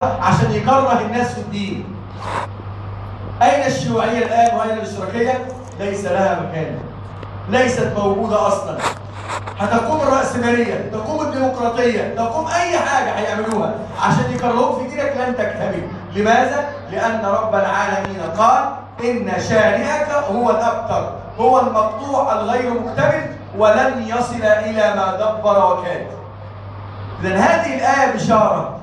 عشان يكره الناس في الدين أين الشيوعية الآن وأين الاشتراكية؟ ليس لها مكان ليست موجودة أصلا هتقوم الرأسمالية تقوم الديمقراطية تقوم أي حاجة هيعملوها عشان يكرهوك في دينك لن تكتمل لماذا؟ لأن رب العالمين قال إن شانئك هو الأبتر هو المقطوع الغير مكتمل ولن يصل إلى ما دبر وكاد إذن هذه الآية بشارة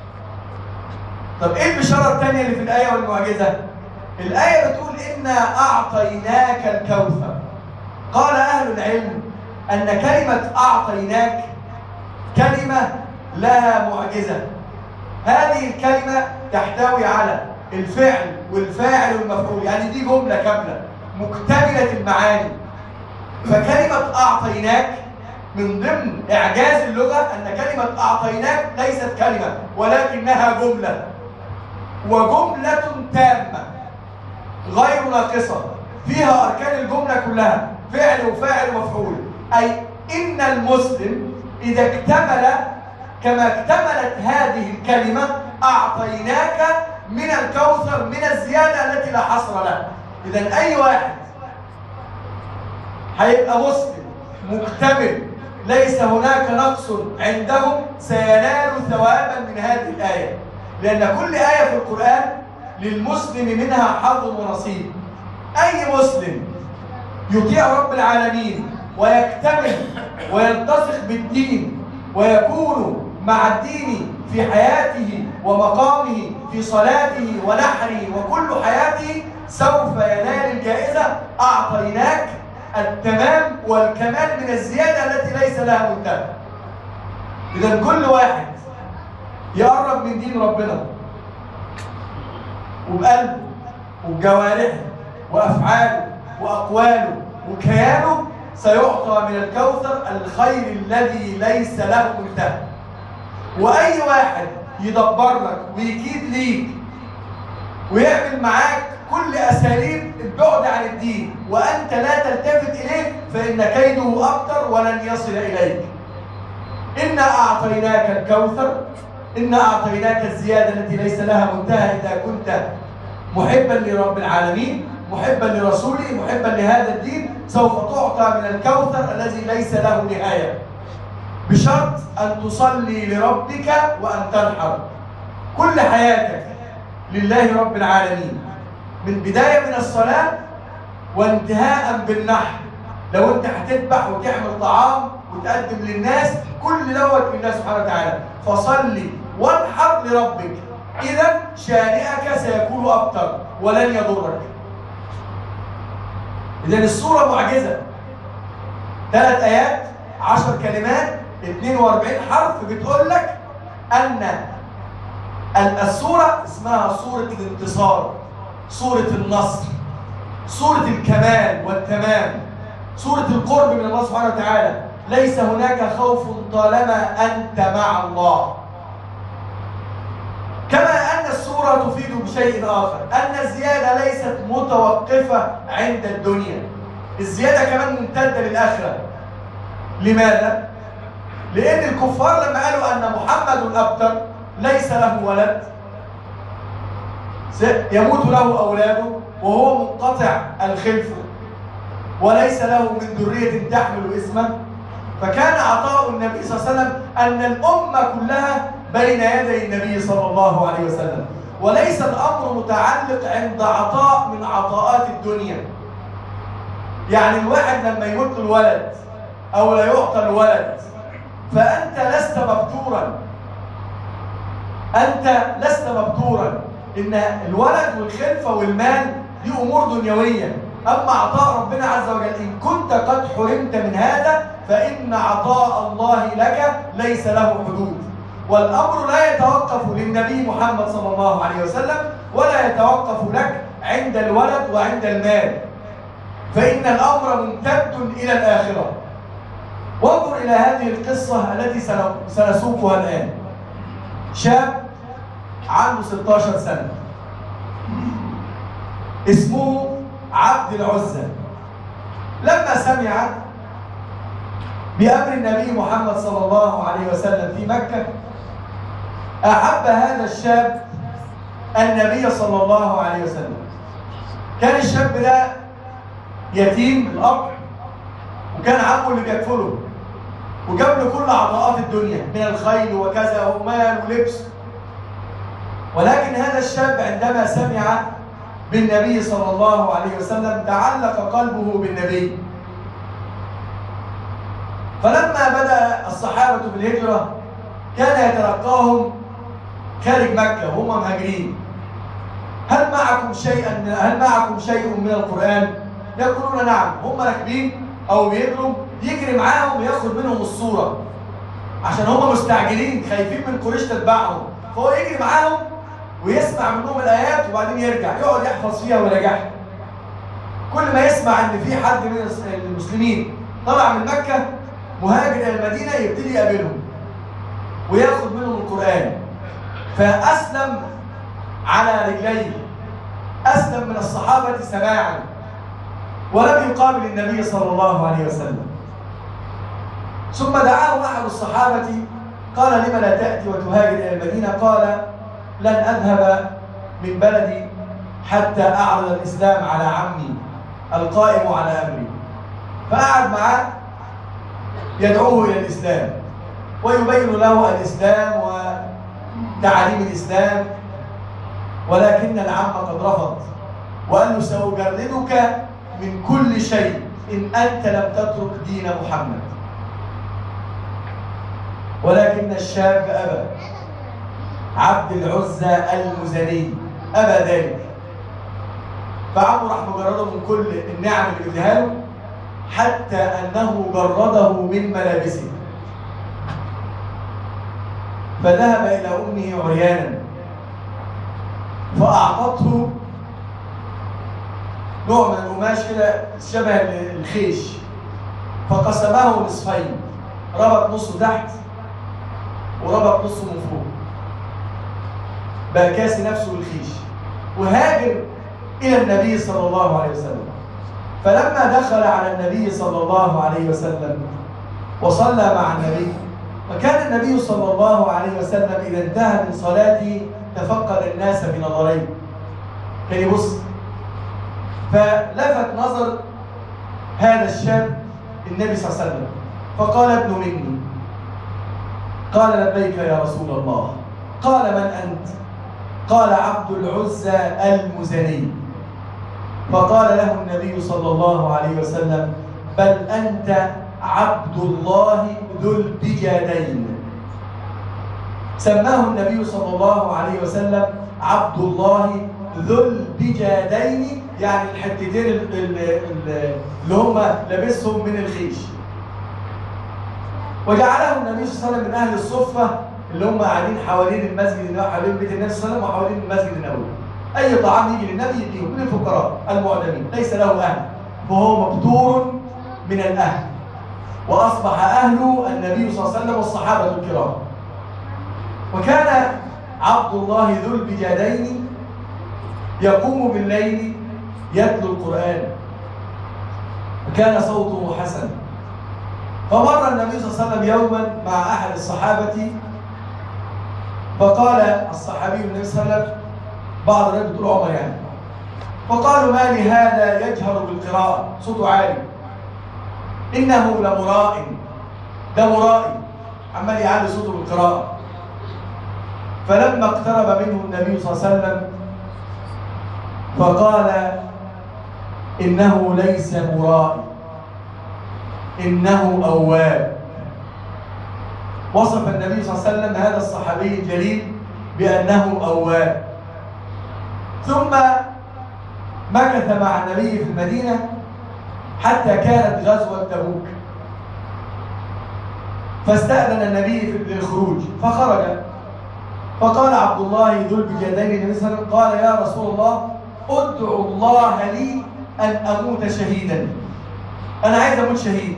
طب إيه البشارة الثانية اللي في الآية والمعجزة؟ الآية بتقول إنا أعطيناك الكوثر قال أهل العلم أن كلمة أعطيناك كلمة لها معجزة هذه الكلمة تحتوي على الفعل والفاعل والمفعول يعني دي جملة كاملة مكتملة المعاني فكلمة أعطيناك من ضمن إعجاز اللغة أن كلمة أعطيناك ليست كلمة ولكنها جملة وجملة تامة غير ناقصة فيها أركان الجملة كلها فعل وفاعل ومفعول أي إن المسلم إذا اكتمل كما اكتملت هذه الكلمة أعطيناك من الكوثر من الزيادة التي لا حصر لها إذا أي واحد هيبقى مسلم مكتمل ليس هناك نقص عندهم سينال ثوابا من هذه الآية لأن كل آية في القرآن للمسلم منها حظ ونصيب أي مسلم يطيع رب العالمين ويكتمل ويلتصق بالدين ويكون مع الدين في حياته ومقامه في صلاته ونحره وكل حياته سوف ينال الجائزة أعطيناك التمام والكمال من الزيادة التي ليس لها منتهى إذا كل واحد يقرب من دين ربنا وبقلبه وبجوارحه وأفعاله وأقواله وكيانه سيعطى من الكوثر الخير الذي ليس له منتهى واي واحد يدبر لك ويكيد ليك ويعمل معاك كل اساليب البعد عن الدين وانت لا تلتفت اليه فان كيده ابتر ولن يصل اليك انا اعطيناك الكوثر انا اعطيناك الزياده التي ليس لها منتهى اذا كنت محبا لرب العالمين محبا لرسوله محبا لهذا الدين سوف تعطى من الكوثر الذي ليس له نهايه بشرط ان تصلي لربك وان تنحر كل حياتك لله رب العالمين من بدايه من الصلاه وانتهاء بالنحر لو انت هتذبح وتعمل طعام وتقدم للناس كل دوت لله سبحانه وتعالى فصلي وانحر لربك اذا شانئك سيكون ابتر ولن يضرك إذا السورة معجزة ثلاث آيات عشر كلمات 42 حرف بتقول لك أن السورة اسمها سورة الانتصار سورة النصر سورة الكمال والتمام سورة القرب من الله سبحانه وتعالى ليس هناك خوف طالما أنت مع الله كما أن السورة تفيد بشيء آخر أن الزيادة ليست متوقفة عند الدنيا الزيادة كمان ممتدة للآخرة لماذا؟ لأن الكفار لما قالوا أن محمد الأبتر ليس له ولد يموت له أولاده وهو منقطع الخلف وليس له من ذرية تحمل اسمه فكان عطاء النبي صلى الله عليه وسلم أن الأمة كلها بين يدي النبي صلى الله عليه وسلم وليس الأمر متعلق عند عطاء من عطاءات الدنيا يعني الواحد لما يموت الولد أو لا يعطى الولد فأنت لست مبتورا أنت لست مبتورا إن الولد والخلفة والمال دي أمور دنيوية أما عطاء ربنا عز وجل إن كنت قد حرمت من هذا فإن عطاء الله لك ليس له حدود والأمر لا يتوقف للنبي محمد صلى الله عليه وسلم ولا يتوقف لك عند الولد وعند المال فإن الأمر ممتد إلى الآخرة وانظر إلى هذه القصة التي سنسوقها الآن شاب عنده 16 سنة اسمه عبد العزة لما سمع بأمر النبي محمد صلى الله عليه وسلم في مكة أحب هذا الشاب النبي صلى الله عليه وسلم كان الشاب ده يتيم الأب وكان عمه اللي بيكفله وجاب له كل عطاءات الدنيا من الخيل وكذا ومال ولبس ولكن هذا الشاب عندما سمع بالنبي صلى الله عليه وسلم تعلق قلبه بالنبي فلما بدأ الصحابة بالهجرة كان يتلقاهم خارج مكة وهم مهاجرين هل معكم شيئا هل معكم شيء من القرآن؟ يقولون نعم هم راكبين أو بيجروا يجري معاهم وياخد منهم الصورة عشان هم مستعجلين خايفين من قريش تتبعهم فهو يجري معاهم ويسمع منهم الآيات وبعدين يرجع يقعد يحفظ فيها ويراجعها كل ما يسمع ان في حد من المسلمين طلع من مكة مهاجر الى المدينة يبتدي يقابلهم وياخد منهم القرآن فأسلم على رجليه أسلم من الصحابة سماعا ولم يقابل النبي صلى الله عليه وسلم ثم دعاه أحد الصحابة قال لم لا تأتي وتهاجر إلى المدينة قال لن أذهب من بلدي حتى أعرض الإسلام على عمي القائم على أمري فقعد معاه يدعوه إلى الإسلام ويبين له الإسلام وتعاليم الإسلام ولكن العم قد رفض وقال له سأجردك من كل شيء إن أنت لم تترك دين محمد ولكن الشاب أبى عبد العزى المزني أبى ذلك فعمه راح مجرده من كل النعم اللي بيديها له حتى أنه جرده من ملابسه فذهب إلى أمه عريانا فأعطته نوع من القماش كده شبه الخيش فقسمه نصفين ربط نصه تحت وربط نصه من فوق بقى كاسي نفسه بالخيش وهاجر إلى النبي صلى الله عليه وسلم فلما دخل على النبي صلى الله عليه وسلم وصلى مع النبي وكان النبي صلى الله عليه وسلم إذا انتهى من صلاته تفقد الناس بنظرين كان يبص فلفت نظر هذا الشاب النبي صلى الله عليه وسلم فقال ابن مني قال لبيك يا رسول الله قال من أنت قال عبد العزى المزني فقال له النبي صلى الله عليه وسلم بل أنت عبد الله ذو البجادين سماه النبي صلى الله عليه وسلم عبد الله ذو البجادين يعني الحتتين اللي هم لابسهم من الخيش وجعله النبي صلى الله عليه وسلم من اهل الصفه اللي هم قاعدين حوالين المسجد حوالين بيت النبي صلى الله عليه وسلم وحوالين المسجد النبوي اي طعام يجي للنبي يديهم من الفقراء المعدمين ليس له اهل فهو مبتور من الاهل واصبح اهله النبي صلى الله عليه وسلم والصحابه الكرام وكان عبد الله ذو البجادين يقوم بالليل يتلو القرآن وكان صوته حسن فمر النبي صلى الله عليه وسلم يوما مع أحد الصحابة فقال الصحابي النبي صلى الله عليه وسلم بعض الناس بتقول عمر يعني فقالوا ما لهذا يجهر بالقراءة صوته عالي إنه لمراء ده مرائي عمال يعلي صوته بالقراءة فلما اقترب منه النبي صلى الله عليه وسلم فقال إنه ليس مرائي إنه أواب وصف النبي صلى الله عليه وسلم هذا الصحابي الجليل بأنه أواب ثم مكث مع النبي في المدينة حتى كانت غزوة تبوك فاستأذن النبي في الخروج فخرج فقال عبد الله ذو البجادين النبي صلى الله عليه وسلم قال يا رسول الله ادعو الله لي أن أموت شهيدا أنا عايز أموت شهيد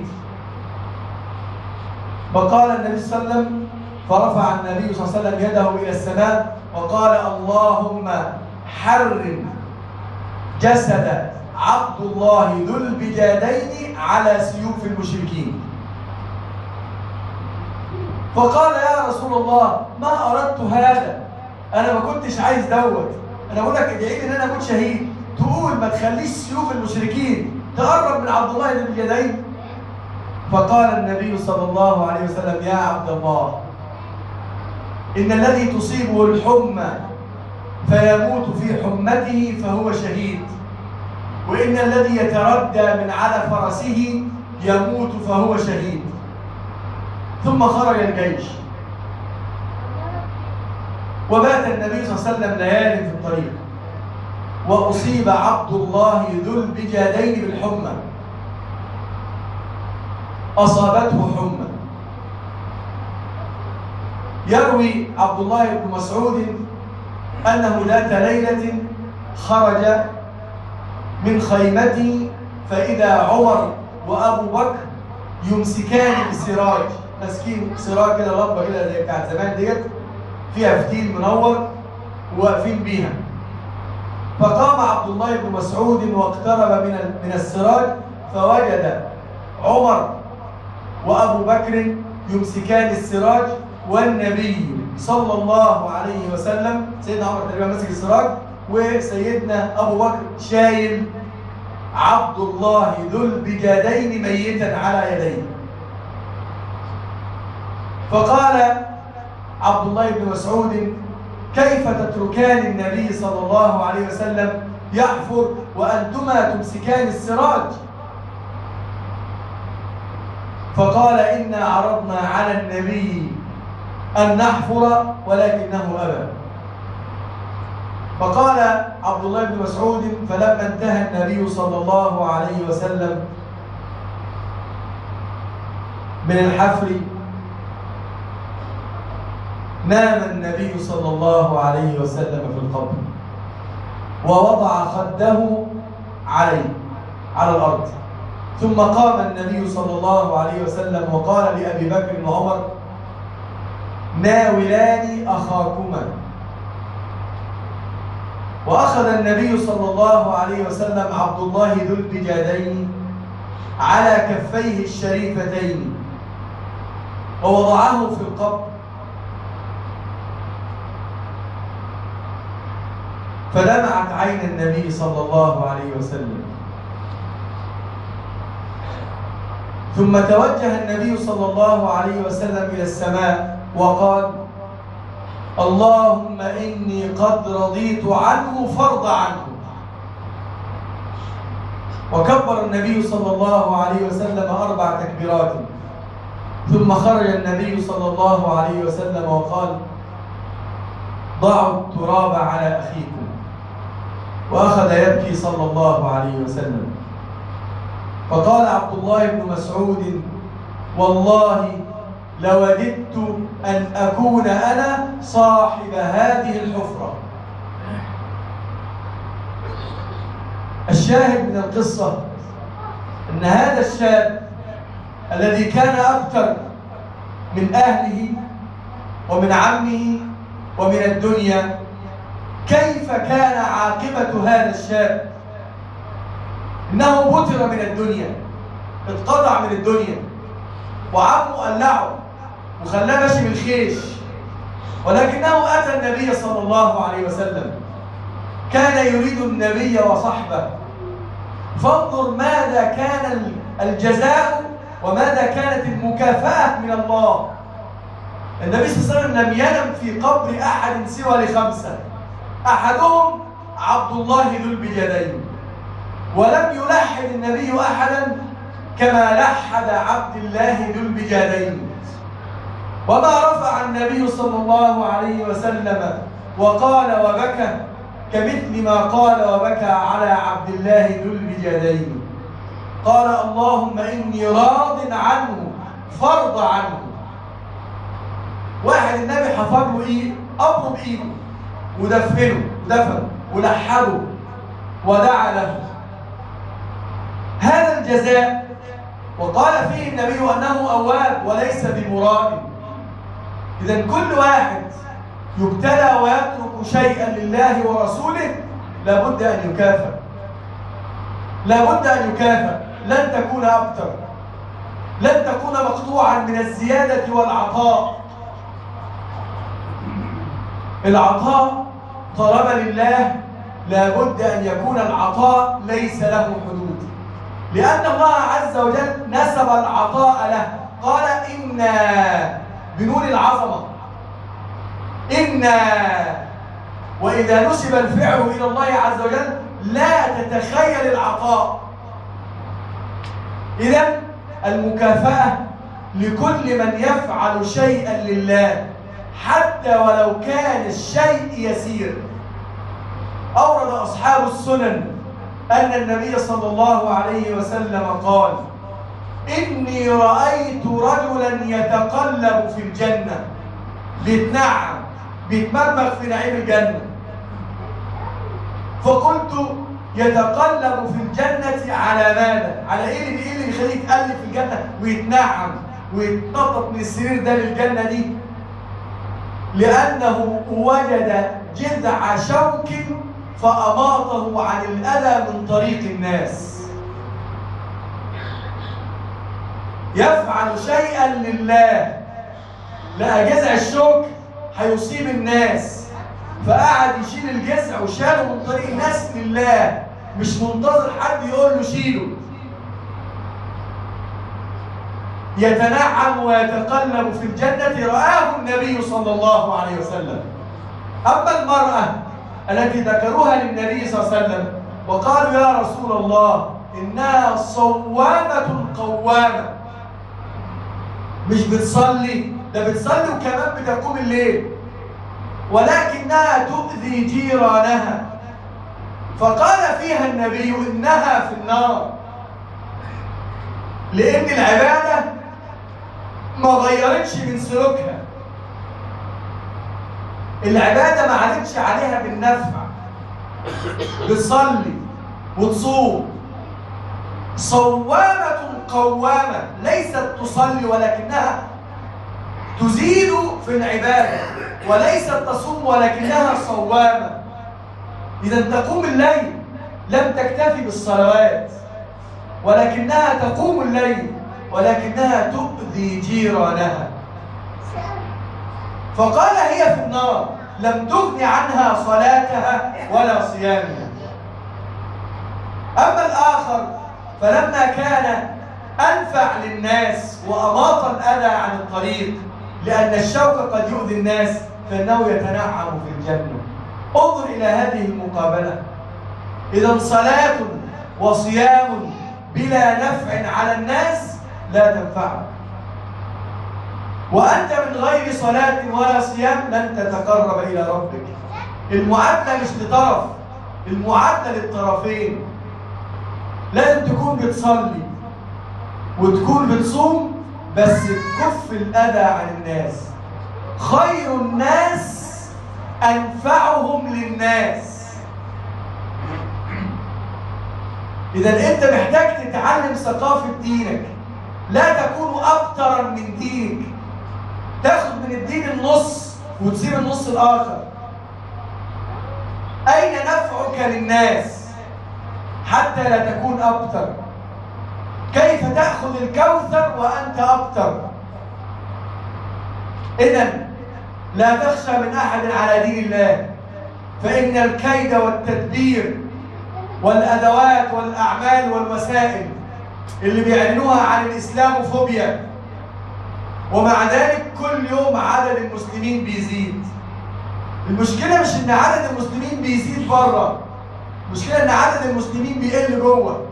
فقال النبي صلى الله عليه وسلم فرفع النبي صلى الله عليه وسلم يده إلى السماء وقال اللهم حرم جسد عبد الله ذو البجادين على سيوف المشركين فقال يا رسول الله ما أردت هذا أنا ما كنتش عايز دوت أنا بقول لك ادعي لي إن أنا أكون شهيد تقول ما تخليش سيوف المشركين تقرب من عبد الله بن الجدين فقال النبي صلى الله عليه وسلم يا عبد الله إن الذي تصيبه الحمى فيموت في حمته فهو شهيد وإن الذي يتردى من على فرسه يموت فهو شهيد ثم خرج الجيش وبات النبي صلى الله عليه وسلم ليال في الطريق وأصيب عبد الله ذو البجادين بالحمى أصابته حمى يروي عبد الله بن مسعود أنه ذات ليلة خرج من خيمته فإذا عمر وأبو بكر يمسكان بسراج ماسكين سراج كده لمبة كده زي بتاعت زمان ديت فيها فتيل منور وواقفين بيها فقام عبد الله بن مسعود واقترب من من السراج فوجد عمر وابو بكر يمسكان السراج والنبي صلى الله عليه وسلم سيدنا عمر تقريبا ماسك السراج وسيدنا ابو بكر شايل عبد الله ذو البجادين ميتا على يديه فقال عبد الله بن مسعود كيف تتركان النبي صلى الله عليه وسلم يحفر وأنتما تمسكان السراج فقال إنا عرضنا على النبي أن نحفر ولكنه أبى فقال عبد الله بن مسعود فلما انتهى النبي صلى الله عليه وسلم من الحفر نام النبي صلى الله عليه وسلم في القبر ووضع خده عليه على الأرض ثم قام النبي صلى الله عليه وسلم وقال لأبي بكر وعمر ناولان أخاكما وأخذ النبي صلى الله عليه وسلم عبد الله ذو البجادين على كفيه الشريفتين ووضعه في القبر فدمعت عين النبي صلى الله عليه وسلم ثم توجه النبي صلى الله عليه وسلم إلى السماء وقال اللهم إني قد رضيت عنه فرض عنه وكبر النبي صلى الله عليه وسلم أربع تكبيرات ثم خرج النبي صلى الله عليه وسلم وقال ضعوا التراب على أخيكم وأخذ يبكي صلى الله عليه وسلم فقال عبد الله بن مسعود والله لوددت أن أكون أنا صاحب هذه الحفرة الشاهد من القصة أن هذا الشاب الذي كان أكثر من أهله ومن عمه ومن الدنيا كيف كان عاقبة هذا الشاب إنه بتر من الدنيا اتقطع من الدنيا وعمه قلعه وخلاه ماشي بالخيش ولكنه أتى النبي صلى الله عليه وسلم كان يريد النبي وصحبه فانظر ماذا كان الجزاء وماذا كانت المكافأة من الله النبي صلى الله عليه وسلم لم ينم في قبر أحد سوى لخمسة أحدهم عبد الله ذو البجدين ولم يلحد النبي أحدا كما لحد عبد الله ذو البجادين وما رفع النبي صلى الله عليه وسلم وقال وبكى كمثل ما قال وبكى على عبد الله ذو البجادين قال اللهم إني راض عنه فرض عنه واحد النبي حفر له ايه قبره بايده ودفنه دفن ولحده ودعا له هذا الجزاء وقال فيه النبي أنه أواب وليس بمرائي إذا كل واحد يبتلى ويترك شيئا لله ورسوله لابد أن يكافئ لابد أن يكافئ لن تكون أبتر لن تكون مقطوعا من الزيادة والعطاء العطاء طالما لله لابد أن يكون العطاء ليس له حدود لأن الله عز وجل نسب العطاء له قال إنا بنون العظمة إنا وإذا نسب الفعل إلى الله عز وجل لا تتخيل العطاء إذا المكافأة لكل من يفعل شيئا لله حتى ولو كان الشيء يسير أورد أصحاب السنن أن النبي صلى الله عليه وسلم قال إني رأيت رجلا يتقلب في الجنة بيتنعم بيتمرمغ في نعيم الجنة فقلت يتقلب في الجنة على ماذا؟ على ايه اللي ايه اللي بيخليه يتقلب في الجنة ويتنعم ويتنطط من السرير ده للجنة دي؟ لأنه وجد جذع شوك فأماطه عن الأذى من طريق الناس يفعل شيئا لله لقى جذع الشوك هيصيب الناس فقعد يشيل الجذع وشاله من طريق الناس لله مش منتظر حد يقول له شيله يتنعم ويتقلب في الجنة رآه النبي صلى الله عليه وسلم أما المرأة التي ذكروها للنبي صلى الله عليه وسلم وقالوا يا رسول الله إنها صوامة قوامة مش بتصلي ده بتصلي وكمان بتقوم الليل ولكنها تؤذي جيرانها فقال فيها النبي إنها في النار لأن العبادة ما غيرتش من سلوكها العبادة ما عادتش عليها بالنفع بتصلي وتصوم صوامة قوامة ليست تصلي ولكنها تزيد في العبادة وليست تصوم ولكنها صوامة إذا تقوم الليل لم تكتفي بالصلوات ولكنها تقوم الليل ولكنها تؤذي جيرانها فقال هي في النار لم تغن عنها صلاتها ولا صيامها أما الآخر فلما كان أنفع للناس وأماط الأذى عن الطريق لأن الشوك قد يؤذي الناس فإنه يتنعم في الجنة انظر إلى هذه المقابلة إذا صلاة وصيام بلا نفع على الناس لا تنفعك وأنت من غير صلاة ولا صيام لن تتقرب إلى ربك المعادلة مش لطرف المعادلة للطرفين لازم تكون بتصلي وتكون بتصوم بس تكف الأذى عن الناس خير الناس أنفعهم للناس إذا أنت محتاج تتعلم ثقافة دينك لا تكون أبترا من دينك تاخد من الدين النص وتسيب النص الآخر أين نفعك للناس حتى لا تكون أبتر كيف تأخذ الكوثر وأنت أبتر إذا لا تخشى من أحد على دين الله فإن الكيد والتدبير والأدوات والأعمال والوسائل اللي بيعلنوها عن الإسلام فوبيا ومع ذلك كل يوم عدد المسلمين بيزيد المشكلة مش إن عدد المسلمين بيزيد بره المشكلة إن عدد المسلمين بيقل جوه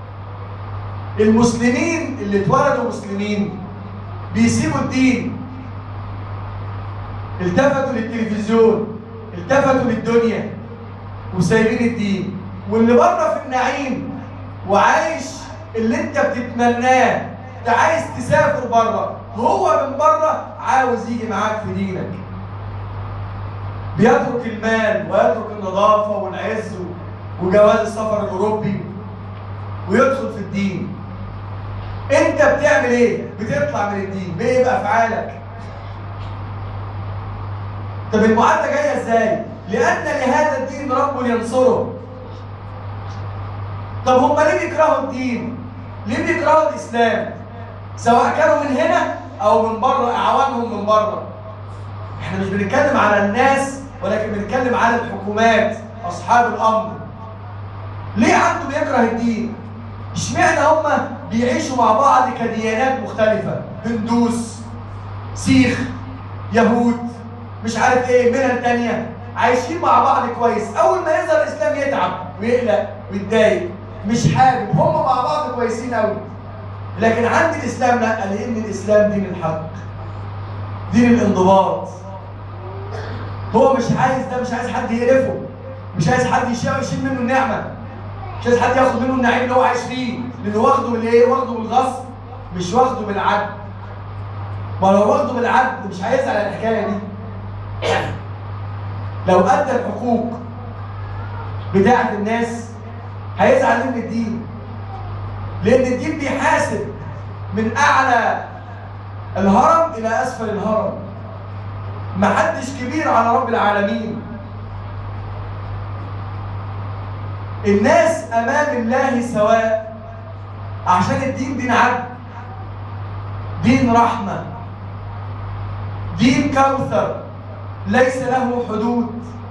المسلمين اللي اتولدوا مسلمين بيسيبوا الدين التفتوا للتلفزيون التفتوا للدنيا وسايبين الدين واللي بره في النعيم وعايش اللي انت بتتمناه انت عايز تسافر بره هو من بره عاوز يجي معاك في دينك بيترك المال ويترك النظافه والعز وجواز السفر الاوروبي ويدخل في الدين انت بتعمل ايه بتطلع من الدين بايه بافعالك طب المعادله جايه ازاي لان لهذا الدين رب ينصره طب هم ليه بيكرهوا الدين ليه بيكرهوا الاسلام سواء كانوا من هنا او من بره اعوانهم من بره احنا مش بنتكلم على الناس ولكن بنتكلم على الحكومات اصحاب الامر ليه عنده بيكره الدين اشمعنى هم بيعيشوا مع بعض كديانات مختلفه هندوس سيخ يهود مش عارف ايه ملل تانية عايشين مع بعض كويس اول ما يظهر الاسلام يتعب ويقلق ويتضايق مش حابب هم مع بعض كويسين قوي لكن عند الاسلام لا لان الاسلام دين الحق دين الانضباط هو مش عايز ده مش عايز حد يقرفه مش عايز حد يشيل يشيل منه النعمه مش عايز حد ياخد منه النعيم اللي هو عايش فيه لانه واخده من ايه واخده بالغصب مش واخده بالعدل ما لو واخده بالعدل مش هيزعل على الحكايه دي لو ادى الحقوق بتاعه الناس هيزعل من الدين لان الدين بيحاسب من اعلى الهرم الى اسفل الهرم محدش كبير على رب العالمين الناس امام الله سواء عشان الدين دين عدل دين رحمه دين كوثر ليس له حدود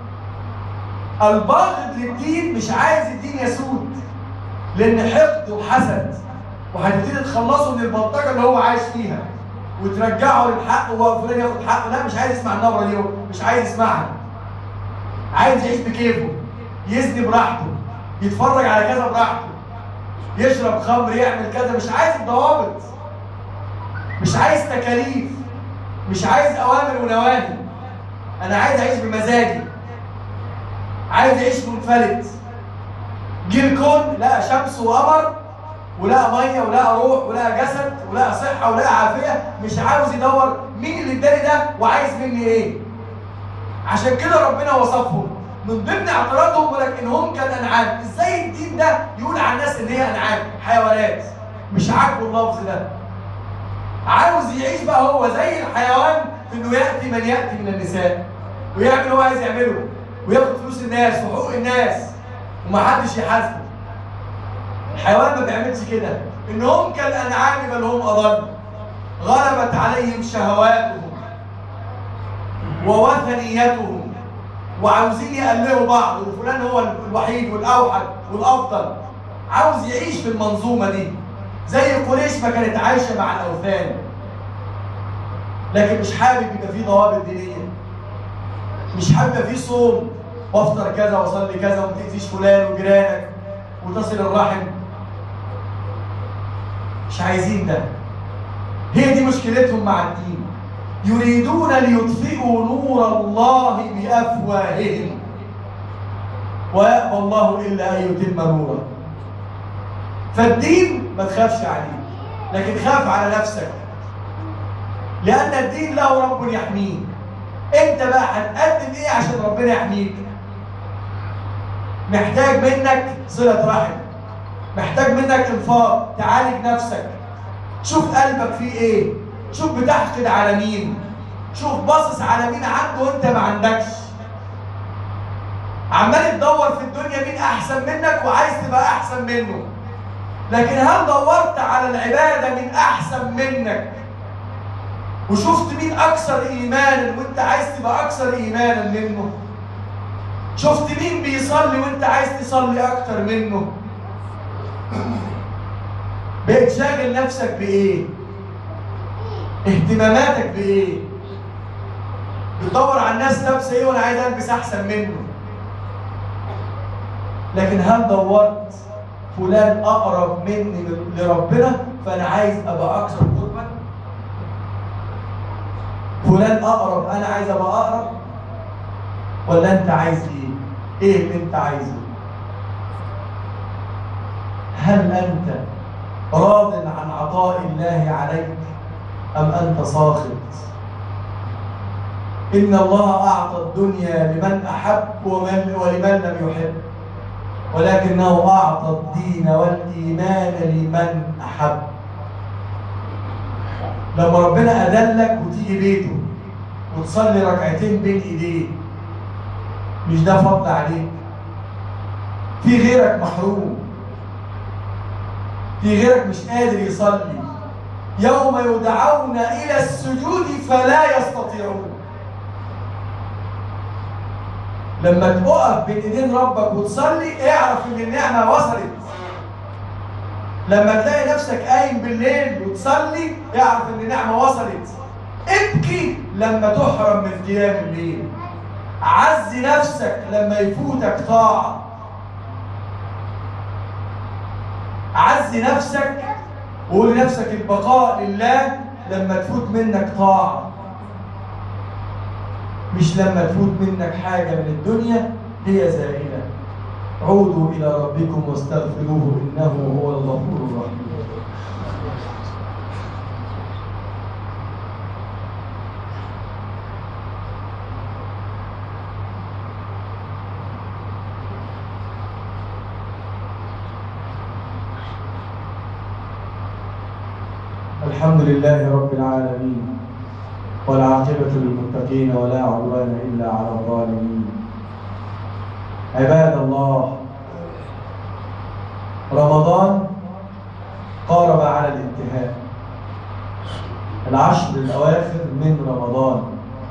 الباغض للدين مش عايز الدين يسود لان حقد وحسد وهتبتدي تخلصه من البلطجه اللي هو عايش فيها وترجعه للحق وهو فلان ياخد حقه لا مش عايز يسمع النبره دي مش عايز يسمعها عايز يعيش بكيفه يزني براحته يتفرج على كذا براحته يشرب خمر يعمل كذا مش عايز الضوابط مش عايز تكاليف مش عايز اوامر ونواهي انا عايز اعيش بمزاجي عايز اعيش منفلت جه الكون لقى شمس وقمر ولقى ميه ولقى روح ولقى جسد ولقى صحه ولقى عافيه مش عاوز يدور مين اللي اداني ده وعايز مني ايه عشان كده ربنا وصفهم من ضمن اعتراضهم لك ان هم كالانعام ازاي الدين ده يقول على الناس ان هي انعام حيوانات مش عاجبه اللفظ ده عاوز يعيش بقى هو زي الحيوان في انه ياتي من ياتي من النساء ويعمل اللي هو عايز يعمله وياخد فلوس الناس وحقوق الناس ومحدش يحاسبه الحيوان ما بيعملش كده انهم كالانعام بل هم اضل غلبت عليهم شهواتهم ووثنيتهم وعاوزين يقللوا بعض وفلان هو الوحيد والاوحد والافضل عاوز يعيش في المنظومه دي زي قريش ما كانت عايشه مع الاوثان لكن مش حابب يبقى فيه ضوابط دينيه مش حابب يبقى فيه صوم وافطر كذا واصلي كذا وما تاذيش فلان وجيرانك وتصل الرحم مش عايزين ده هي دي مشكلتهم مع الدين يريدون ليطفئوا نور الله بافواههم ويأبى الله الا ان يتم نوره فالدين ما تخافش عليه لكن خاف على نفسك لان الدين له رب يحميه انت بقى هتقدم ايه عشان ربنا يحميك محتاج منك صله رحم محتاج منك انفاق تعالج نفسك شوف قلبك فيه ايه شوف بتحقد على مين شوف باصص على مين عنده وانت ما عندكش عمال تدور في الدنيا مين احسن منك وعايز تبقى احسن منه لكن هل دورت على العباده من احسن منك وشفت مين اكثر ايمانا وانت عايز تبقى اكثر ايمانا منه شفت مين بيصلي وانت عايز تصلي اكتر منه بقيت شاغل نفسك بايه اهتماماتك بايه بتدور على الناس لابسه ايه وانا عايز البس احسن منه لكن هل دورت فلان اقرب مني لربنا فانا عايز ابقى اكثر قربا فلان اقرب انا عايز ابقى اقرب ولا انت عايز ايه ايه اللي انت عايزه هل انت راض عن عطاء الله عليك ام انت ساخط ان الله اعطى الدنيا لمن احب ومن ولمن لم يحب ولكنه اعطى الدين والايمان لمن احب لما ربنا اذلك وتيجي بيته وتصلي ركعتين بين ايديه مش ده فضل عليك في غيرك محروم في غيرك مش قادر يصلي يوم يدعون الى السجود فلا يستطيعون لما تقف بين ايدين ربك وتصلي اعرف ان النعمه وصلت لما تلاقي نفسك قايم بالليل وتصلي اعرف ان النعمه وصلت ابكي لما تحرم من قيام الليل عزي نفسك لما يفوتك طاعه عزي نفسك وقول لنفسك البقاء لله لما تفوت منك طاعه مش لما تفوت منك حاجة من الدنيا هي زائلة عودوا إلى ربكم واستغفروه إنه هو الغفور الرحيم الحمد لله رب العالمين والعاقبة للمتقين ولا عدوان إلا على الظالمين عباد الله رمضان قارب على الانتهاء العشر الأواخر من رمضان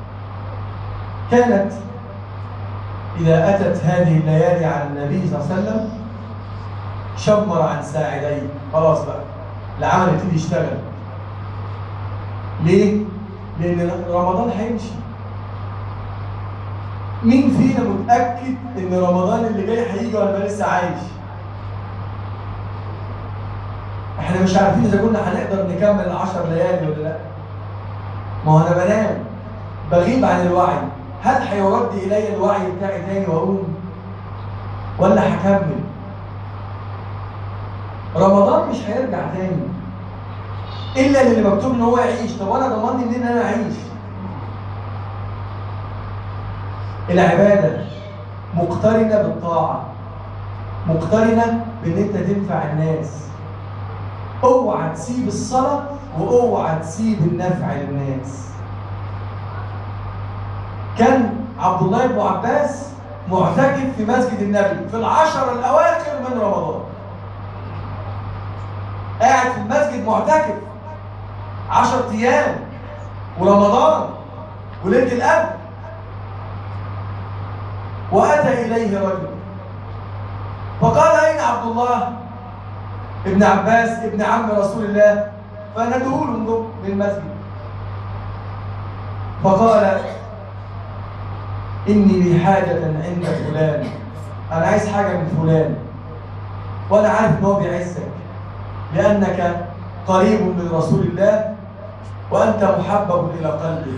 كانت إذا أتت هذه الليالي على النبي صلى الله عليه وسلم شمر عن ساعديه خلاص بقى العمل يبتدي يشتغل ليه؟ لان رمضان هيمشي مين فينا متاكد ان رمضان اللي جاي هيجي ولا لسه عايش احنا مش عارفين اذا كنا هنقدر نكمل العشر ليالي ولا لا ما هو انا بنام بغيب عن الوعي هل هيرد الي الوعي بتاعي تاني واقوم ولا هكمل رمضان مش هيرجع تاني الا اللي مكتوب ان هو يعيش طب وانا ضمني منين ان انا اعيش العباده مقترنه بالطاعه مقترنه بان انت تنفع الناس اوعى تسيب الصلاه واوعى تسيب النفع للناس كان عبد الله بن عباس معتكف في مسجد النبي في العشر الاواخر من رمضان قاعد في المسجد معتكف عشر ايام ورمضان وليله القدر واتى اليه رجل فقال اين عبد الله ابن عباس ابن عم رسول الله فندعوه له من المسجد فقال اني لي حاجه عند فلان انا عايز حاجه من فلان وانا عارف ان هو بيعزك لانك قريب من رسول الله وأنت محبب إلى قلبه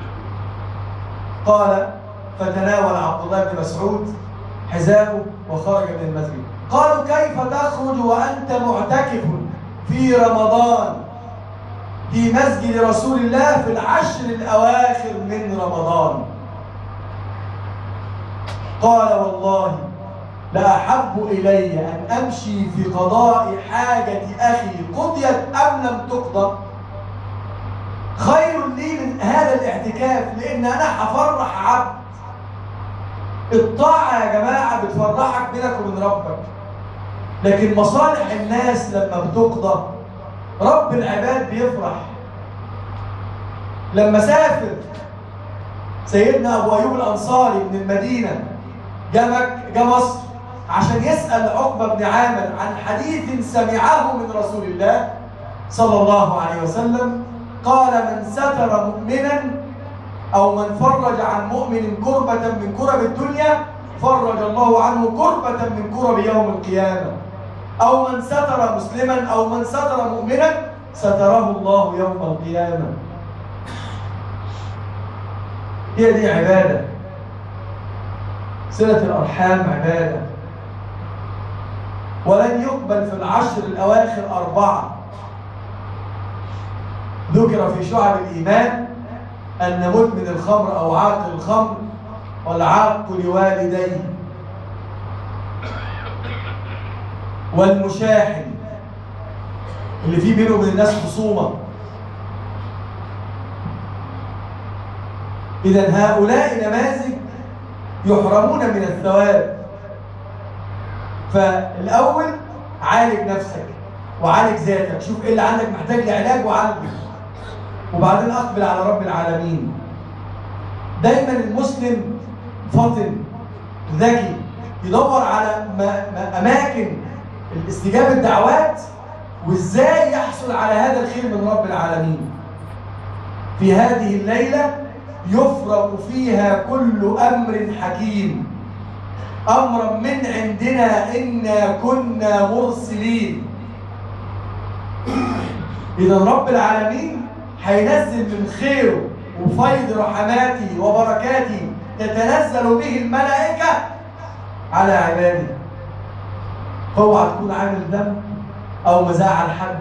قال فتناول عبد الله بن مسعود حذاءه وخرج من المسجد قالوا كيف تخرج وأنت معتكف في رمضان في مسجد رسول الله في العشر الأواخر من رمضان قال والله لأحب إلي أن أمشي في قضاء حاجة أخي قضيت أم لم تقضى خير لي من هذا الاعتكاف لان انا هفرح عبد الطاعه يا جماعه بتفرحك بينك وبين ربك لكن مصالح الناس لما بتقضى رب العباد بيفرح لما سافر سيدنا ابو ايوب الانصاري من المدينه جاء مصر عشان يسال عقبه بن عامر عن حديث سمعه من رسول الله صلى الله عليه وسلم قال من ستر مؤمنا أو من فرج عن مؤمن كربة من كرب الدنيا فرج الله عنه كربة من كرب يوم القيامة أو من ستر مسلما أو من ستر مؤمنا ستره الله يوم القيامة هي دي عبادة صلة الأرحام عبادة ولن يقبل في العشر الأواخر أربعة ذكر في شعب الإيمان أن مدمن الخمر أو عاقل الخمر والعاق لوالديه والمشاحن اللي فيه بينه وبين الناس خصومة إذا هؤلاء نماذج يحرمون من الثواب فالأول عالج نفسك وعالج ذاتك شوف ايه اللي عندك محتاج لعلاج وعالجه وبعدين اقبل على رب العالمين دايما المسلم فاطن ذكي يدور على أماكن الاستجابة الدعوات وإزاي يحصل على هذا الخير من رب العالمين في هذه الليلة يفرق فيها كل أمر حكيم أمرا من عندنا إنا كنا مرسلين إذا رب العالمين هينزل من خيره وفيض رحماته وبركاته تتنزل به الملائكة على عباده اوعى تكون عامل ذنب او مزعل حد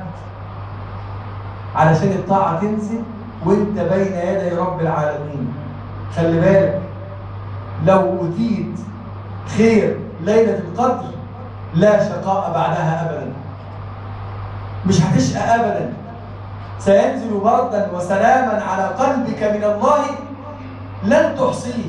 علشان الطاعة تنزل وانت بين يدي رب العالمين خلي بالك لو أوتيت خير ليلة القدر لا شقاء بعدها أبدا مش هتشقى أبدا سينزل بردا وسلاما على قلبك من الله لن تحصيه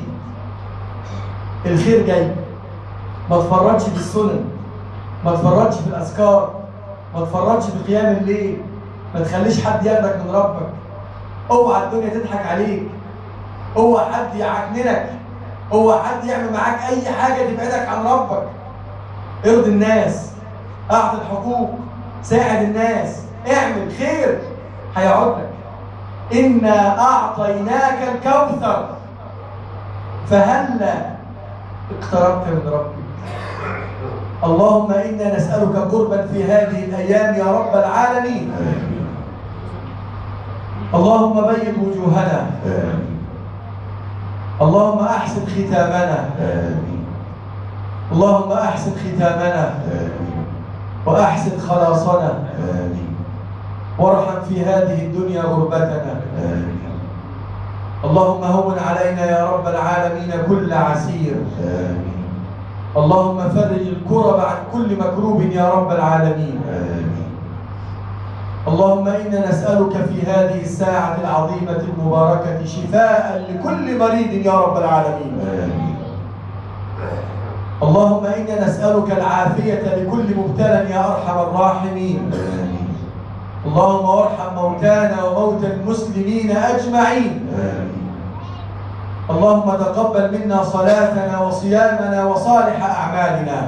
الخير جاي ما تفرطش في السنن ما تفرطش في الأذكار ما تفرطش في قيام الليل ما تخليش حد ياخدك من ربك اوعى الدنيا تضحك عليك اوعى حد يعكننك اوعى حد يعمل معاك اي حاجه تبعدك عن ربك ارضي الناس اعطي الحقوق ساعد الناس اعمل خير هيقعد لك انا اعطيناك الكوثر فهلا اقتربت من ربك اللهم انا نسالك قربا في هذه الايام يا رب العالمين اللهم بيض وجوهنا اللهم احسن ختامنا اللهم احسن ختامنا واحسن خلاصنا وارحم في هذه الدنيا غربتنا اللهم هون علينا يا رب العالمين كل عسير اللهم فرج الكرب عن كل مكروب يا رب العالمين اللهم إنا نسألك في هذه الساعة العظيمة المباركة شفاء لكل مريض يا رب العالمين اللهم إنا نسألك العافية لكل مبتلى يا أرحم الراحمين اللهم وارحم موتانا وموتى المسلمين أجمعين اللهم تقبل منا صلاتنا وصيامنا وصالح أعمالنا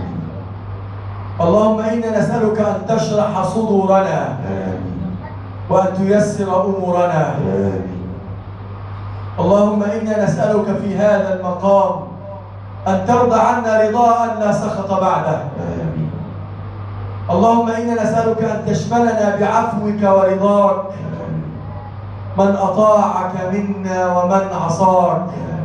اللهم إنا نسألك أن تشرح صدورنا وأن تيسر أمورنا اللهم إنا نسألك في هذا المقام أن ترضى عنا رضاء لا سخط بعده اللهم إنا نسألك أن تشملنا بعفوك ورضاك من أطاعك منا ومن عصاك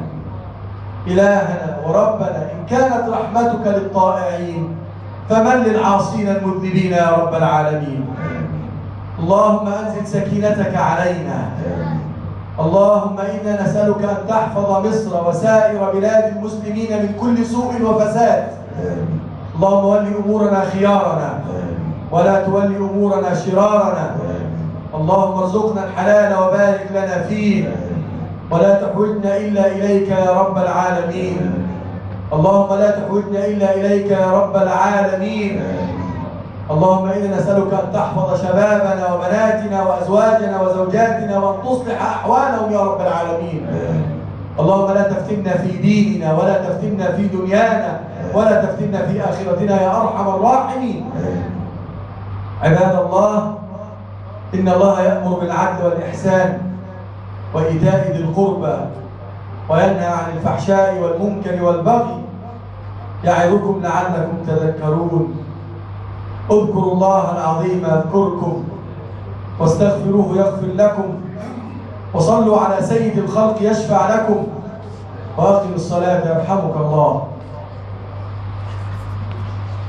إلهنا وربنا إن كانت رحمتك للطائعين فمن للعاصين المذنبين يا رب العالمين اللهم أنزل سكينتك علينا اللهم إنا نسألك أن تحفظ مصر وسائر بلاد المسلمين من كل سوء وفساد اللهم ول أمورنا خيارنا ولا تول أمورنا شرارنا اللهم ارزقنا الحلال وبارك لنا فيه ولا تحوجنا إلا إليك يا رب العالمين اللهم لا تحوجنا إلا إليك يا رب العالمين اللهم إنا نسألك أن تحفظ شبابنا وبناتنا وأزواجنا وزوجاتنا وأن تصلح أحوالهم يا رب العالمين اللهم لا تفتنا في ديننا ولا تفتنا في دنيانا ولا تفتنا في آخرتنا يا أرحم الراحمين عباد الله إن الله يأمر بالعدل والإحسان وإيتاء ذي القربى وينهى عن الفحشاء والمنكر والبغي يعظكم لعلكم تذكرون اذكروا الله العظيم اذكركم واستغفروه يغفر لكم وصلوا على سيد الخلق يشفع لكم واقم الصلاه يرحمك الله